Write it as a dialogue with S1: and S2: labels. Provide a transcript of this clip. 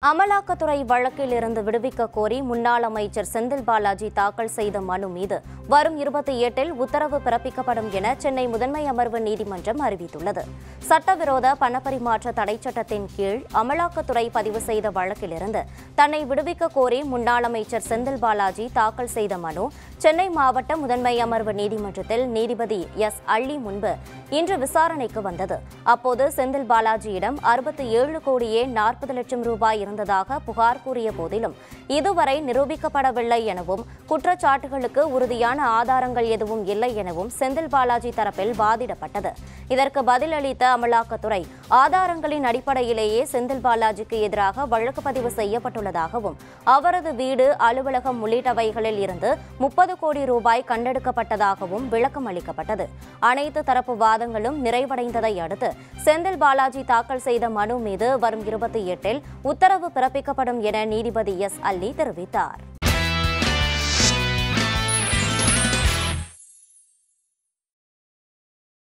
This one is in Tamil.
S1: அமலாக்கத்துறை வழக்கில் இருந்து விடுவிக்க கோரி முன்னாள் அமைச்சர் செந்தில் பாலாஜி தாக்கல் செய்த மனு மீது வரும் இருபத்தி எட்டில் உத்தரவு பிறப்பிக்கப்படும் என சென்னை முதன்மை அமர்வு நீதிமன்றம் அறிவித்துள்ளது சட்டவிரோத பணப்பரிமாற்ற தடைச் சட்டத்தின் கீழ் அமலாக்கத்துறை பதிவு செய்த வழக்கிலிருந்து தன்னை விடுவிக்க கோரி முன்னாள் அமைச்சர் செந்தில் பாலாஜி தாக்கல் செய்த மனு சென்னை மாவட்ட முதன்மை அமர்வு நீதிமன்றத்தில் நீதிபதி எஸ் அள்ளி முன்பு இன்று விசாரணைக்கு வந்தது அப்போது செந்தில் பாலாஜியிடம் அறுபத்தி ஏழு கோடியே நாற்பது லட்சம் ரூபாய் இருந்ததாக புகார் கூறிய போதிலும் இதுவரை நிரூபிக்கப்படவில்லை எனவும் குற்றச்சாட்டுகளுக்கு உறுதியான ஆதாரங்கள் எதுவும் இல்லை எனவும் செந்தில் பாலாஜி தரப்பில் வாதிடப்பட்டது இதற்கு பதிலளித்த அமலாக்கத்துறை ஆதாரங்களின் அடிப்படையிலேயே செந்தில் பாலாஜிக்கு எதிராக வழக்கு பதிவு செய்யப்பட்டுள்ளதாகவும் அவரது வீடு அலுவலகம் உள்ளிட்டவைகளில் இருந்து முப்பது கோடி ரூபாய் கண்டெடுக்கப்பட்டதாகவும் விளக்கம் அளிக்கப்பட்டது அனைத்து தரப்பு வாதங்களும் நிறைவடைந்ததை அடுத்து செந்தில் பாலாஜி தாக்கல் செய்த மனு மீது வரும் இருபத்தி எட்டில் உத்தரவு பிறப்பிக்கப்படும் என நீதிபதி எஸ் அல்லி தெரிவித்தார்